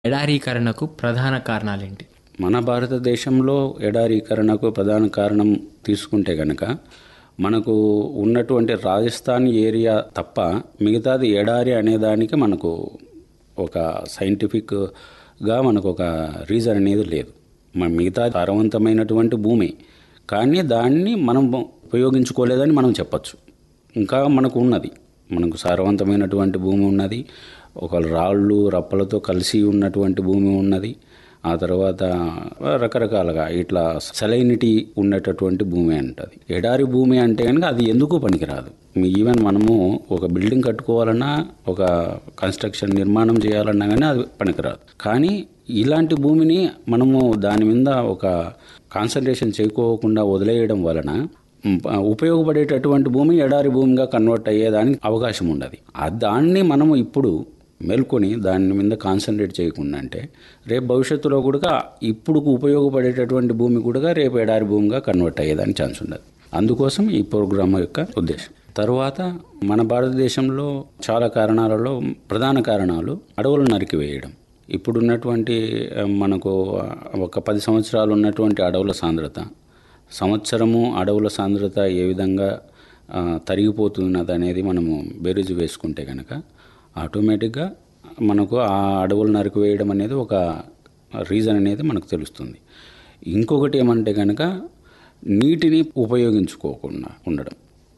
ఎడారీకరణకు ప్రధాన కారణాలేంటి మన భారతదేశంలో ఎడారీకరణకు ప్రధాన కారణం తీసుకుంటే గనక మనకు ఉన్నటువంటి రాజస్థాన్ ఏరియా తప్ప మిగతాది ఎడారి అనేదానికి మనకు ఒక సైంటిఫిక్గా మనకు ఒక రీజన్ అనేది లేదు మన మిగతా సారవంతమైనటువంటి భూమి కానీ దాన్ని మనం ఉపయోగించుకోలేదని మనం చెప్పచ్చు ఇంకా మనకు ఉన్నది మనకు సారవంతమైనటువంటి భూమి ఉన్నది ఒక రాళ్ళు రప్పలతో కలిసి ఉన్నటువంటి భూమి ఉన్నది ఆ తర్వాత రకరకాలుగా ఇట్లా సలైనిటీ ఉండేటటువంటి భూమి అంటది ఎడారి భూమి అంటే కనుక అది ఎందుకు పనికిరాదు ఈవెన్ మనము ఒక బిల్డింగ్ కట్టుకోవాలన్నా ఒక కన్స్ట్రక్షన్ నిర్మాణం చేయాలన్నా కానీ అది పనికిరాదు కానీ ఇలాంటి భూమిని మనము దాని మీద ఒక కాన్సన్ట్రేషన్ చేయకోకుండా వదిలేయడం వలన ఉపయోగపడేటటువంటి భూమి ఎడారి భూమిగా కన్వర్ట్ అయ్యేదానికి అవకాశం ఉండదు ఆ దాన్ని మనము ఇప్పుడు మేల్కొని దాని మీద కాన్సన్ట్రేట్ చేయకుండా అంటే రేపు భవిష్యత్తులో కూడా ఇప్పుడు ఉపయోగపడేటటువంటి భూమి కూడా రేపు ఎడారి భూమిగా కన్వర్ట్ అయ్యేదానికి ఛాన్స్ ఉండదు అందుకోసం ఈ ప్రోగ్రామ్ యొక్క ఉద్దేశం తర్వాత మన భారతదేశంలో చాలా కారణాలలో ప్రధాన కారణాలు అడవులు నరికివేయడం ఇప్పుడున్నటువంటి మనకు ఒక పది సంవత్సరాలు ఉన్నటువంటి అడవుల సాంద్రత సంవత్సరము అడవుల సాంద్రత ఏ విధంగా తరిగిపోతున్నది అనేది మనము బేరీజు వేసుకుంటే కనుక ఆటోమేటిక్గా మనకు ఆ అడవులు నరికివేయడం అనేది ఒక రీజన్ అనేది మనకు తెలుస్తుంది ఇంకొకటి ఏమంటే కనుక నీటిని ఉపయోగించుకోకుండా ఉండడం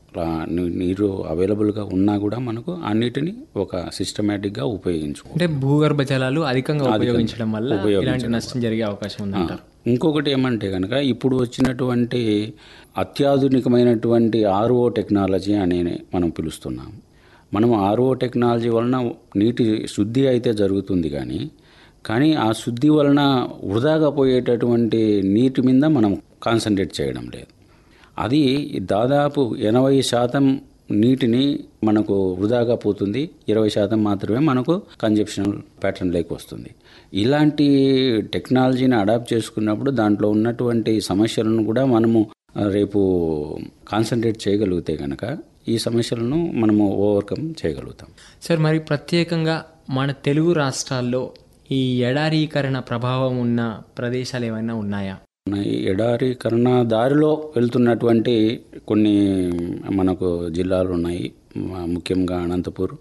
నీరు అవైలబుల్గా ఉన్నా కూడా మనకు ఆ నీటిని ఒక సిస్టమేటిక్గా ఉపయోగించుకో అంటే భూగర్భ జలాలు అధికంగా ఉపయోగించడం వల్ల ఇలాంటి నష్టం జరిగే అవకాశం ఉందంటారు ఇంకొకటి ఏమంటే కనుక ఇప్పుడు వచ్చినటువంటి అత్యాధునికమైనటువంటి ఆర్ఓ టెక్నాలజీ అని మనం పిలుస్తున్నాం మనం ఆర్ఓ టెక్నాలజీ వలన నీటి శుద్ధి అయితే జరుగుతుంది కానీ కానీ ఆ శుద్ధి వలన వృధాగా పోయేటటువంటి నీటి మీద మనం కాన్సన్ట్రేట్ చేయడం లేదు అది దాదాపు ఎనభై శాతం నీటిని మనకు వృధాగా పోతుంది ఇరవై శాతం మాత్రమే మనకు కన్జప్షన్ ప్యాటర్న్లోకి వస్తుంది ఇలాంటి టెక్నాలజీని అడాప్ట్ చేసుకున్నప్పుడు దాంట్లో ఉన్నటువంటి సమస్యలను కూడా మనము రేపు కాన్సన్ట్రేట్ చేయగలిగితే కనుక ఈ సమస్యలను మనము ఓవర్కమ్ చేయగలుగుతాం సార్ మరి ప్రత్యేకంగా మన తెలుగు రాష్ట్రాల్లో ఈ ఎడారీకరణ ప్రభావం ఉన్న ప్రదేశాలు ఏమైనా ఉన్నాయా ఎడారీకరణ దారిలో వెళ్తున్నటువంటి కొన్ని మనకు జిల్లాలు ఉన్నాయి ముఖ్యంగా అనంతపూర్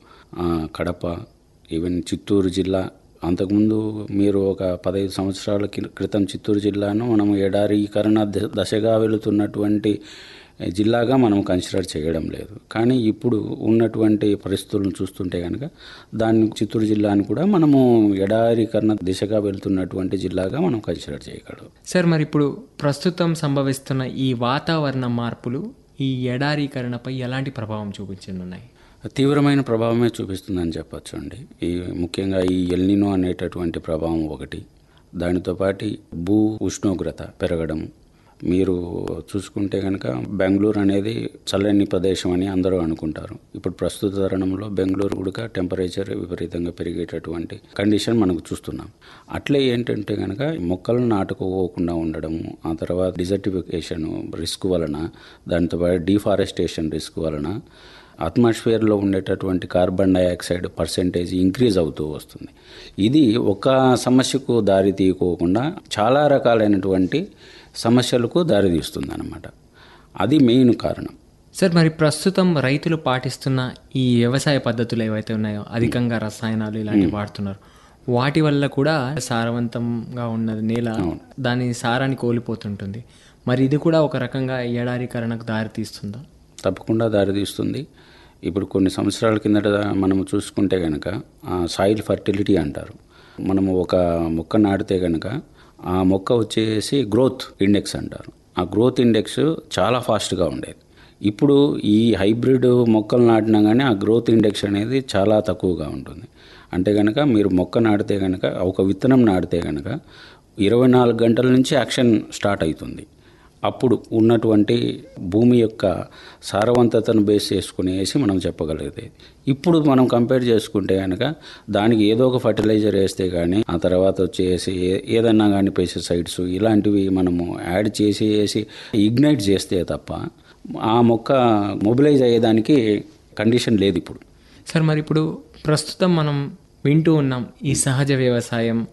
కడప ఈవెన్ చిత్తూరు జిల్లా అంతకుముందు మీరు ఒక పదహైదు సంవత్సరాల క్రితం చిత్తూరు జిల్లాను మనం ఎడారీకరణ దశగా వెళుతున్నటువంటి జిల్లాగా మనం కన్సిడర్ చేయడం లేదు కానీ ఇప్పుడు ఉన్నటువంటి పరిస్థితులను చూస్తుంటే కనుక దాన్ని చిత్తూరు జిల్లాని కూడా మనము ఎడారీకరణ దిశగా వెళ్తున్నటువంటి జిల్లాగా మనం కన్సిడర్ చేయగలం సార్ మరి ఇప్పుడు ప్రస్తుతం సంభవిస్తున్న ఈ వాతావరణ మార్పులు ఈ ఎడారీకరణపై ఎలాంటి ప్రభావం చూపించనున్నాయి తీవ్రమైన ప్రభావమే చూపిస్తుందని చెప్పచ్చు అండి ఈ ముఖ్యంగా ఈ ఎల్నినో అనేటటువంటి ప్రభావం ఒకటి దానితో పాటు భూ ఉష్ణోగ్రత పెరగడం మీరు చూసుకుంటే కనుక బెంగళూరు అనేది చల్లని ప్రదేశం అని అందరూ అనుకుంటారు ఇప్పుడు ప్రస్తుత తరుణంలో బెంగళూరు కూడా టెంపరేచర్ విపరీతంగా పెరిగేటటువంటి కండిషన్ మనకు చూస్తున్నాం అట్లే ఏంటంటే కనుక మొక్కలను నాటుకోకుండా ఉండడము ఆ తర్వాత డిజర్టిఫికేషన్ రిస్క్ వలన దాంతో పాటు డిఫారెస్టేషన్ రిస్క్ వలన అట్మాస్ఫియర్లో ఉండేటటువంటి కార్బన్ డైఆక్సైడ్ పర్సెంటేజ్ ఇంక్రీజ్ అవుతూ వస్తుంది ఇది ఒక సమస్యకు దారి తీయకోకుండా చాలా రకాలైనటువంటి సమస్యలకు దారితీస్తుంది అనమాట అది మెయిన్ కారణం సార్ మరి ప్రస్తుతం రైతులు పాటిస్తున్న ఈ వ్యవసాయ పద్ధతులు ఏవైతే ఉన్నాయో అధికంగా రసాయనాలు ఇలాంటివి వాడుతున్నారు వాటి వల్ల కూడా సారవంతంగా ఉన్న నేల దాని సారాన్ని కోల్పోతుంటుంది మరి ఇది కూడా ఒక రకంగా ఎడారీకరణకు దారి తీస్తుందా తప్పకుండా దారితీస్తుంది ఇప్పుడు కొన్ని సంవత్సరాల కిందట మనము చూసుకుంటే కనుక సాయిల్ ఫర్టిలిటీ అంటారు మనము ఒక మొక్క నాటితే కనుక ఆ మొక్క వచ్చేసి గ్రోత్ ఇండెక్స్ అంటారు ఆ గ్రోత్ ఇండెక్స్ చాలా ఫాస్ట్గా ఉండేది ఇప్పుడు ఈ హైబ్రిడ్ మొక్కలు నాటినా కానీ ఆ గ్రోత్ ఇండెక్స్ అనేది చాలా తక్కువగా ఉంటుంది అంటే కనుక మీరు మొక్క నాటితే కనుక ఒక విత్తనం నాటితే కనుక ఇరవై నాలుగు గంటల నుంచి యాక్షన్ స్టార్ట్ అవుతుంది అప్పుడు ఉన్నటువంటి భూమి యొక్క సారవంతతను బేస్ చేసుకునేసి మనం చెప్పగలిగేది ఇప్పుడు మనం కంపేర్ చేసుకుంటే కనుక దానికి ఏదో ఒక ఫర్టిలైజర్ వేస్తే కానీ ఆ తర్వాత వచ్చేసి ఏదన్నా కానీ పెస్టిసైడ్స్ ఇలాంటివి మనము యాడ్ చేసేసి ఇగ్నైట్ చేస్తే తప్ప ఆ మొక్క మొబిలైజ్ అయ్యేదానికి కండిషన్ లేదు ఇప్పుడు సార్ మరి ఇప్పుడు ప్రస్తుతం మనం వింటూ ఉన్నాం ఈ సహజ వ్యవసాయం